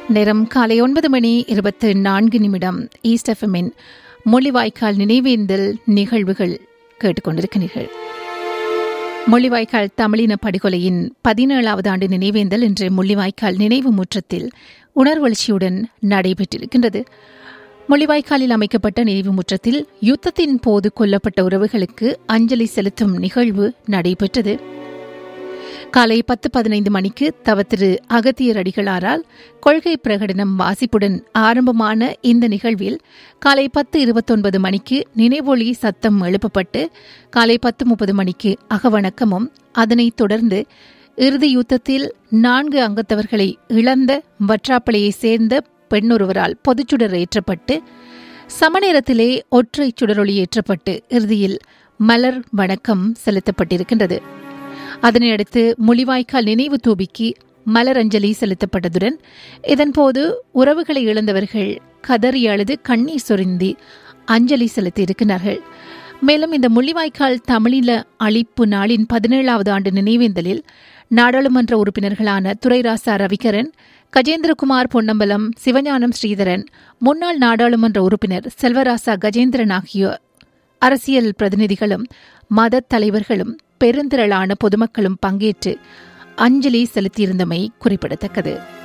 நேரம் காலை ஒன்பது மணி இருபத்து நான்கு நிமிடம் ஈஸ்ட் எஃப்எம்மின் மொழிவாய்க்கால் நினைவேந்தல் நிகழ்வுகள் கேட்டுக்கொண்டிருக்கிறீர்கள் முள்ளிவாய்க்கால் தமிழின படுகொலையின் பதினேழாவது ஆண்டு நினைவேந்தல் இன்று முள்ளிவாய்க்கால் நினைவு முற்றத்தில் உணர்வெழுச்சியுடன் நடைபெற்றிருக்கின்றது முள்ளிவாய்க்காலில் அமைக்கப்பட்ட நினைவு முற்றத்தில் யுத்தத்தின் போது கொல்லப்பட்ட உறவுகளுக்கு அஞ்சலி செலுத்தும் நிகழ்வு நடைபெற்றது காலை பத்து பதினைந்து மணிக்கு தவத்திரு அகத்தியர் அடிகளாரால் கொள்கை பிரகடனம் வாசிப்புடன் ஆரம்பமான இந்த நிகழ்வில் காலை பத்து இருபத்தொன்பது மணிக்கு நினைவொளி சத்தம் எழுப்பப்பட்டு காலை பத்து முப்பது மணிக்கு அகவணக்கமும் அதனைத் தொடர்ந்து இறுதி யுத்தத்தில் நான்கு அங்கத்தவர்களை இழந்த வற்றாப்பளையைச் சேர்ந்த பெண்ணொருவரால் பொதுச்சுடர் ஏற்றப்பட்டு சமநேரத்திலே ஒற்றை சுடரொளி ஏற்றப்பட்டு இறுதியில் மலர் வணக்கம் செலுத்தப்பட்டிருக்கின்றது அதனையடுத்து முளிவாய்க்கால் நினைவு தூபிக்கு மலரஞ்சலி செலுத்தப்பட்டதுடன் இதன்போது உறவுகளை இழந்தவர்கள் கதறி அழுது கண்ணீர் சொரிந்தி அஞ்சலி செலுத்தியிருக்கிறார்கள் மேலும் இந்த முள்ளிவாய்க்கால் தமிழீழ அழிப்பு நாளின் பதினேழாவது ஆண்டு நினைவேந்தலில் நாடாளுமன்ற உறுப்பினர்களான துரைராசா ரவிகரன் கஜேந்திரகுமார் பொன்னம்பலம் சிவஞானம் ஸ்ரீதரன் முன்னாள் நாடாளுமன்ற உறுப்பினர் செல்வராசா கஜேந்திரன் ஆகியோர் அரசியல் பிரதிநிதிகளும் மத தலைவர்களும் பெருந்திரளான பொதுமக்களும் பங்கேற்று அஞ்சலி செலுத்தியிருந்தமை குறிப்பிடத்தக்கது